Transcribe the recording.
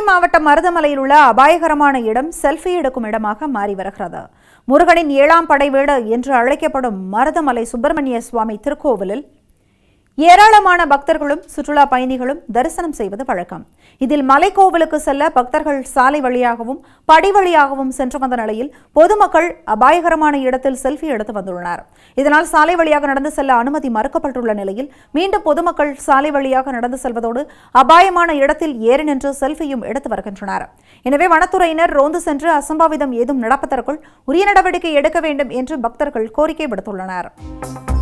மாவட்டம் மருதமலையில் உள்ள அபாயகரமான இடம் செல்ஃபி எடுக்கும் இடமாக மாறி வருகிறது முருகனின் ஏழாம் படை வீடு என்று அழைக்கப்படும் மருதமலை சுப்பிரமணிய சுவாமி திருக்கோவிலில் ஏராளமான பக்தர்களும் சுற்றுலா பயணிகளும் தரிசனம் செய்வது வழக்கம் இதில் மலைக்கோவிலுக்கு செல்ல பக்தர்கள் சாலை வழியாகவும் படி வழியாகவும் சென்று வந்த நிலையில் பொதுமக்கள் அபாயகரமான இடத்தில் செல்ஃபி எடுத்து வந்துள்ளனர் இதனால் சாலை வழியாக நடந்து செல்ல அனுமதி மறுக்கப்பட்டுள்ள நிலையில் மீண்டும் பொதுமக்கள் சாலை வழியாக நடந்து செல்வதோடு அபாயமான இடத்தில் ஏறி நின்று செல்ஃபியும் எடுத்து வருகின்றனர் எனவே வனத்துறையினர் ரோந்து சென்று அசம்பாவிதம் ஏதும் நடப்பதற்குள் உரிய நடவடிக்கை எடுக்க வேண்டும் என்று பக்தர்கள் கோரிக்கை விடுத்துள்ளனர்